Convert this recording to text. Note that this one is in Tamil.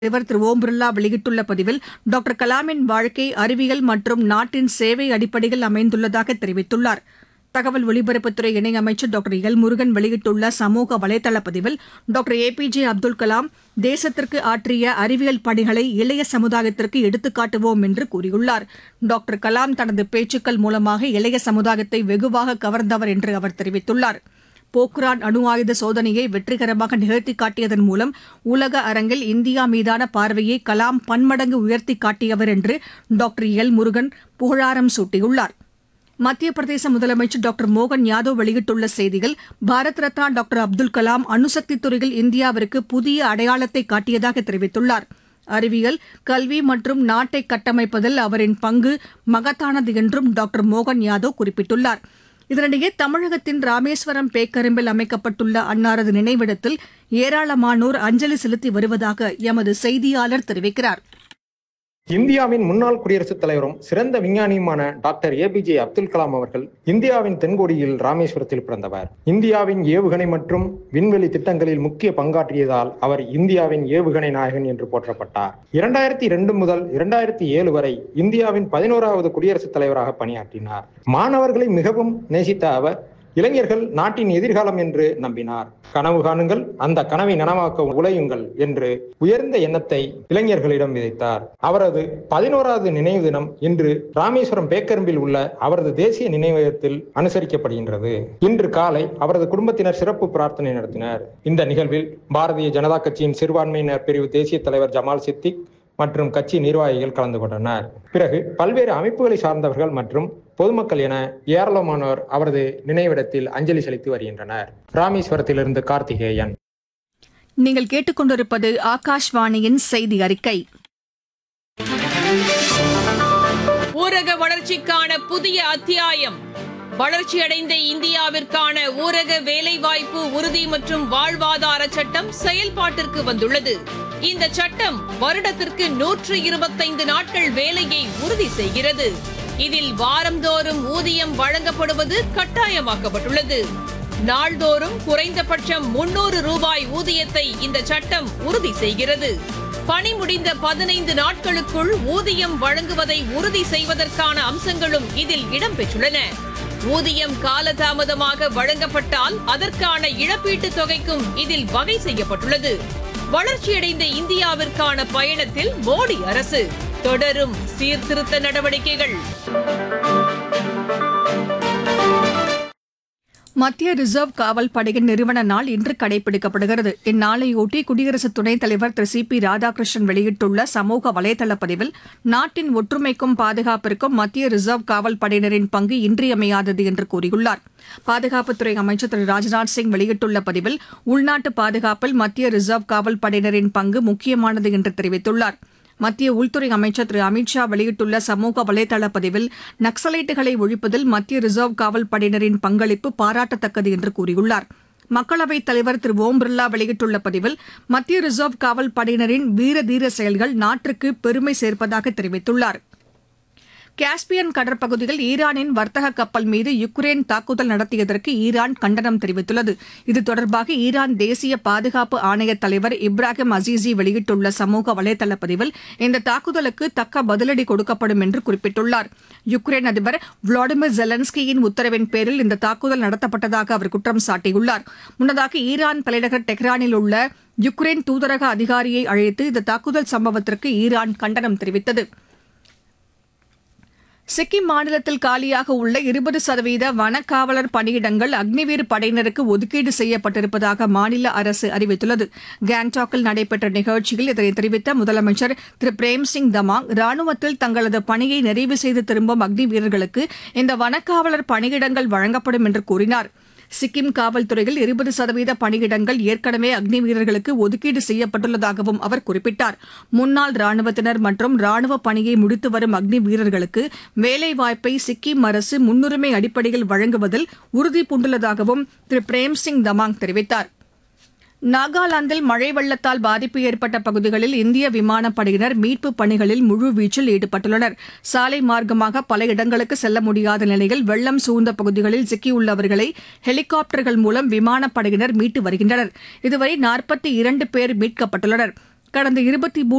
தலைவர் திரு ஓம் பிர்லா வெளியிட்டுள்ள பதிவில் டாக்டர் கலாமின் வாழ்க்கை அறிவியல் மற்றும் நாட்டின் சேவை அடிப்படையில் அமைந்துள்ளதாக தெரிவித்துள்ளார் தகவல் ஒலிபரப்புத்துறை இணையமைச்சர் டாக்டர் எல் முருகன் வெளியிட்டுள்ள சமூக வலைதள பதிவில் doctor A P J Abdul Kalam தேசத்திற்கு ஆற்றிய அறிவியல் பணிகளை இளைய சமுதாயத்திற்கு எடுத்துக்காட்டுவோம் என்று கூறியுள்ளார் டாக்டர் கலாம் தனது பேச்சுக்கள் மூலமாக இளைய சமுதாயத்தை வெகுவாக கவர்ந்தவர் என்று அவர் தெரிவித்துள்ளார் போக்ரான் அணு ஆயுத சோதனையை வெற்றிகரமாக நிகழ்த்தி காட்டியதன் மூலம் உலக அரங்கில் இந்தியா மீதான பார்வையை கலாம் பன்மடங்கு உயர்த்தி காட்டியவர் என்று டாக்டர் எல் முருகன் புகழாரம் சூட்டியுள்ளார் மத்திய பிரதேச முதலமைச்சர் டாக்டர் மோகன் யாதவ் வெளியிட்டுள்ள செய்தியில் பாரத் ரத்னா டாக்டர் அப்துல் கலாம் அணுசக்தி துறையில் இந்தியாவிற்கு புதிய அடையாளத்தை காட்டியதாக தெரிவித்துள்ளார் அறிவியல் கல்வி மற்றும் நாட்டை கட்டமைப்பதில் அவரின் பங்கு மகத்தானது என்றும் டாக்டர் மோகன் யாதவ் குறிப்பிட்டுள்ளார் இதனிடையே தமிழகத்தின் ராமேஸ்வரம் பேக்கரும்பில் அமைக்கப்பட்டுள்ள அன்னாரது நினைவிடத்தில் ஏராளமானோர் அஞ்சலி செலுத்தி வருவதாக எமது செய்தியாளர் தெரிவிக்கிறார் இந்தியாவின் முன்னாள் குடியரசுத் தலைவரும் சிறந்த விஞ்ஞானியுமான டாக்டர் ஏபிஜே அப்துல் கலாம் அவர்கள் இந்தியாவின் தென்கோடியில் ராமேஸ்வரத்தில் பிறந்தவர் இந்தியாவின் ஏவுகணை மற்றும் விண்வெளி திட்டங்களில் முக்கிய பங்காற்றியதால் அவர் இந்தியாவின் ஏவுகணை நாயகன் என்று போற்றப்பட்டார் இரண்டாயிரத்தி இரண்டு முதல் இரண்டாயிரத்தி ஏழு வரை இந்தியாவின் பதினோராவது குடியரசுத் தலைவராக பணியாற்றினார் மாணவர்களை மிகவும் நேசித்த அவர் இளைஞர்கள் நாட்டின் எதிர்காலம் என்று நம்பினார் கனவு காணுங்கள் அந்த கனவை நனவாக்க உழையுங்கள் என்று உயர்ந்த எண்ணத்தை இளைஞர்களிடம் விதைத்தார் அவரது பதினோராவது நினைவு தினம் இன்று ராமேஸ்வரம் பேக்கரும்பில் உள்ள அவரது தேசிய நினைவகத்தில் அனுசரிக்கப்படுகின்றது இன்று காலை அவரது குடும்பத்தினர் சிறப்பு பிரார்த்தனை நடத்தினர் இந்த நிகழ்வில் பாரதிய ஜனதா கட்சியின் சிறுபான்மையினர் பிரிவு தேசிய தலைவர் ஜமால் சித்திக் மற்றும் கட்சி நிர்வாகிகள் கலந்து கொண்டனர் பிறகு பல்வேறு அமைப்புகளை சார்ந்தவர்கள் மற்றும் பொதுமக்கள் என ஏராளமானோர் அவரது நினைவிடத்தில் அஞ்சலி செலுத்தி வருகின்றனர் ராமேஸ்வரத்திலிருந்து கார்த்திகேயன் நீங்கள் கேட்டுக்கொண்டிருப்பது ஆகாஷ்வாணியின் செய்தி அறிக்கை ஊரக வளர்ச்சிக்கான புதிய அத்தியாயம் வளர்ச்சியடைந்த இந்தியாவிற்கான ஊரக வேலைவாய்ப்பு உறுதி மற்றும் வாழ்வாதார சட்டம் செயல்பாட்டிற்கு வந்துள்ளது இந்த சட்டம் வருடத்திற்கு நூற்று இருபத்தைந்து நாட்கள் வேலையை உறுதி செய்கிறது இதில் வாரந்தோறும் ஊதியம் வழங்கப்படுவது கட்டாயமாக்கப்பட்டுள்ளது நாள்தோறும் குறைந்தபட்சம் முன்னூறு ரூபாய் ஊதியத்தை இந்த சட்டம் உறுதி செய்கிறது பணி முடிந்த பதினைந்து நாட்களுக்குள் ஊதியம் வழங்குவதை உறுதி செய்வதற்கான அம்சங்களும் இதில் இடம்பெற்றுள்ளன ஊதியம் காலதாமதமாக வழங்கப்பட்டால் அதற்கான இழப்பீட்டுத் தொகைக்கும் இதில் வகை செய்யப்பட்டுள்ளது வளர்ச்சியடைந்த இந்தியாவிற்கான பயணத்தில் மோடி அரசு தொடரும் சீர்திருத்த நடவடிக்கைகள் மத்திய ரிசர்வ் காவல் படையின் நிறுவன நாள் இன்று கடைபிடிக்கப்படுகிறது இந்நாளையொட்டி குடியரசு துணைத் தலைவர் திரு சி பி ராதாகிருஷ்ணன் வெளியிட்டுள்ள சமூக வலைதள பதிவில் நாட்டின் ஒற்றுமைக்கும் பாதுகாப்பிற்கும் மத்திய ரிசர்வ் காவல் படையினரின் பங்கு இன்றியமையாதது என்று கூறியுள்ளார் பாதுகாப்புத்துறை அமைச்சர் திரு ராஜ்நாத் சிங் வெளியிட்டுள்ள பதிவில் உள்நாட்டு பாதுகாப்பில் மத்திய ரிசர்வ் காவல் படையினரின் பங்கு முக்கியமானது என்று தெரிவித்துள்ளார் மத்திய உள்துறை அமைச்சர் திரு அமித்ஷா வெளியிட்டுள்ள சமூக வலைதள பதிவில் நக்சலைட்டுகளை ஒழிப்பதில் மத்திய ரிசர்வ் காவல் படையினரின் பங்களிப்பு பாராட்டத்தக்கது என்று கூறியுள்ளார் மக்களவைத் தலைவர் திரு ஓம் பிர்லா வெளியிட்டுள்ள பதிவில் மத்திய ரிசர்வ் காவல் படையினரின் வீர தீர செயல்கள் நாட்டிற்கு பெருமை சேர்ப்பதாக தெரிவித்துள்ளார் காஸ்பியன் கடற்பகுதியில் ஈரானின் வர்த்தக கப்பல் மீது யுக்ரைன் தாக்குதல் நடத்தியதற்கு ஈரான் கண்டனம் தெரிவித்துள்ளது இது தொடர்பாக ஈரான் தேசிய பாதுகாப்பு ஆணைய தலைவர் இப்ராஹிம் அசீசி வெளியிட்டுள்ள சமூக வலைதள பதிவில் இந்த தாக்குதலுக்கு தக்க பதிலடி கொடுக்கப்படும் என்று குறிப்பிட்டுள்ளார் யுக்ரைன் அதிபர் விளாடிமிர் ஜெலன்ஸ்கியின் உத்தரவின் பேரில் இந்த தாக்குதல் நடத்தப்பட்டதாக அவர் குற்றம் சாட்டியுள்ளார் முன்னதாக ஈரான் தலைநகர் டெஹ்ரானில் உள்ள யுக்ரைன் தூதரக அதிகாரியை அழைத்து இந்த தாக்குதல் சம்பவத்திற்கு ஈரான் கண்டனம் தெரிவித்தது சிக்கிம் மாநிலத்தில் காலியாக உள்ள இருபது சதவீத வனக்காவலர் பணியிடங்கள் அக்னிவீர் படையினருக்கு ஒதுக்கீடு செய்யப்பட்டிருப்பதாக மாநில அரசு அறிவித்துள்ளது கேங்டாக்கில் நடைபெற்ற நிகழ்ச்சியில் இதனை தெரிவித்த முதலமைச்சர் திரு பிரேம்சிங் தமாங் ராணுவத்தில் தங்களது பணியை நிறைவு செய்து திரும்பும் அக்னி வீரர்களுக்கு இந்த வனக்காவலர் பணியிடங்கள் வழங்கப்படும் என்று கூறினார் சிக்கிம் காவல்துறையில் இருபது சதவீத பணியிடங்கள் ஏற்கனவே அக்னி வீரர்களுக்கு ஒதுக்கீடு செய்யப்பட்டுள்ளதாகவும் அவர் குறிப்பிட்டார் முன்னாள் ராணுவத்தினர் மற்றும் ராணுவ பணியை முடித்து வரும் அக்னி வீரர்களுக்கு வேலைவாய்ப்பை சிக்கிம் அரசு முன்னுரிமை அடிப்படையில் வழங்குவதில் உறுதி பூண்டுள்ளதாகவும் திரு பிரேம்சிங் தமாங் தெரிவித்தார் நாகாலாந்தில் மழை வெள்ளத்தால் பாதிப்பு ஏற்பட்ட பகுதிகளில் இந்திய விமானப்படையினர் மீட்புப் பணிகளில் முழுவீச்சில் ஈடுபட்டுள்ளனர் சாலை மார்க்கமாக பல இடங்களுக்கு செல்ல முடியாத நிலையில் வெள்ளம் சூழ்ந்த பகுதிகளில் சிக்கியுள்ளவர்களை ஹெலிகாப்டர்கள் மூலம் விமானப்படையினர் மீட்டு வருகின்றனர் இதுவரை நாற்பத்தி இரண்டு பேர் மீட்கப்பட்டுள்ளனர் கடந்த இருபத்தி